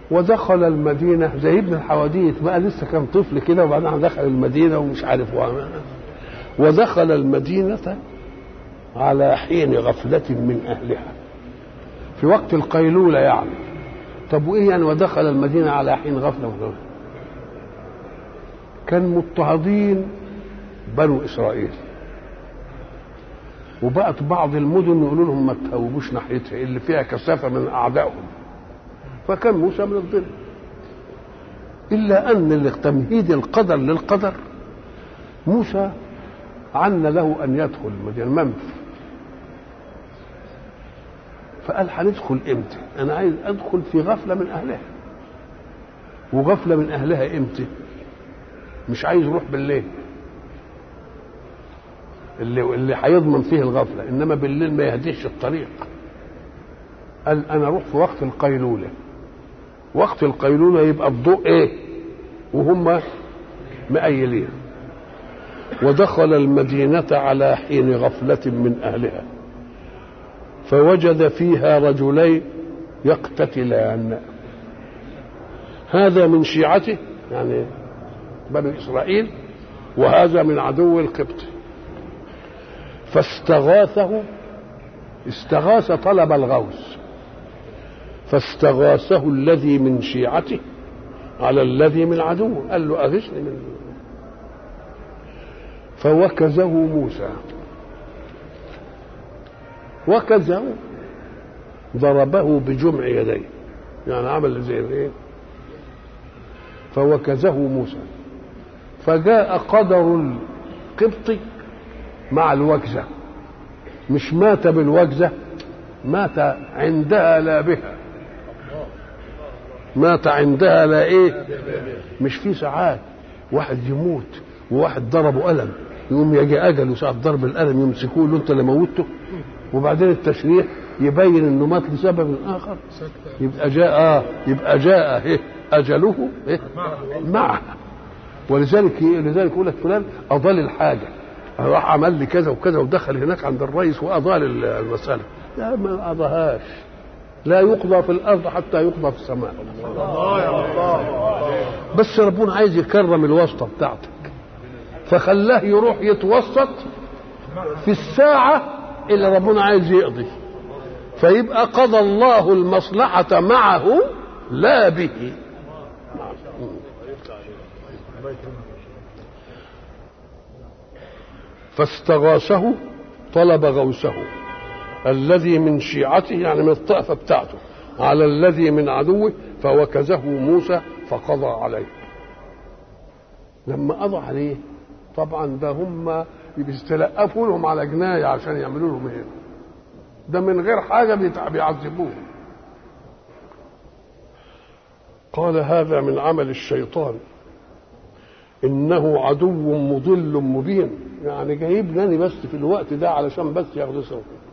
ودخل المدينة زي ابن الحواديت بقى لسه كان طفل كده وبعدين دخل المدينة ومش عارف وعمل. ودخل المدينة على حين غفلة من أهلها في وقت القيلولة يعني طب وإيه يعني ودخل المدينة على حين غفلة من أهلها كان مضطهدين بنو إسرائيل وبقت بعض المدن يقولوا لهم ما تهوبوش ناحيتها اللي فيها كثافة من أعدائهم فكان موسى من الظل إلا أن تمهيد القدر للقدر موسى عنا له أن يدخل المدينة منف فقال هندخل امتى؟ أنا عايز أدخل في غفلة من أهلها وغفلة من أهلها امتى؟ مش عايز يروح بالليل اللي اللي هيضمن فيه الغفلة إنما بالليل ما يهديش الطريق قال أنا أروح في وقت القيلولة وقت القيلولة يبقى الضوء إيه؟ وهم مأيلين ودخل المدينة على حين غفلة من أهلها فوجد فيها رجلين يقتتلان هذا من شيعته يعني بني إسرائيل وهذا من عدو القبط فاستغاثه استغاث طلب الغوث فاستغاثه الذي من شيعته على الذي من عدوه قال له أغثني من فوكزه موسى وكزه ضربه بجمع يديه يعني عمل زي ايه فوكزه موسى فجاء قدر القبط مع الوكزه مش مات بالوكزه مات عندها لا بها مات عندها لا ايه مش في ساعات واحد يموت وواحد ضربه قلم يقوم يجي اجله ساعه ضرب القلم يمسكوه له انت اللي موته وبعدين التشريح يبين انه مات لسبب اخر يبقى جاء آه يبقى جاء إيه اجله إيه معه ولذلك لذلك يقول لك فلان اضال الحاجه راح عمل لي كذا وكذا ودخل هناك عند الرئيس واضال المساله لا ما قضاهاش لا يقضى في الارض حتى يقضى في السماء بس ربنا عايز يكرم الواسطه بتاعتك فخلاه يروح يتوسط في الساعه اللي ربنا عايز يقضي فيبقى قضى الله المصلحة معه لا به فاستغاثه طلب غوثه الذي من شيعته يعني من الطائفة بتاعته على الذي من عدوه فوكزه موسى فقضى عليه لما قضى عليه طبعا ده هم بيستلقفوا لهم على جناية عشان يعملوا لهم ايه ده من غير حاجة بيعذبوه قال هذا من عمل الشيطان إنه عدو مضل مبين يعني جايبني بس في الوقت ده علشان بس ياخدوا سوء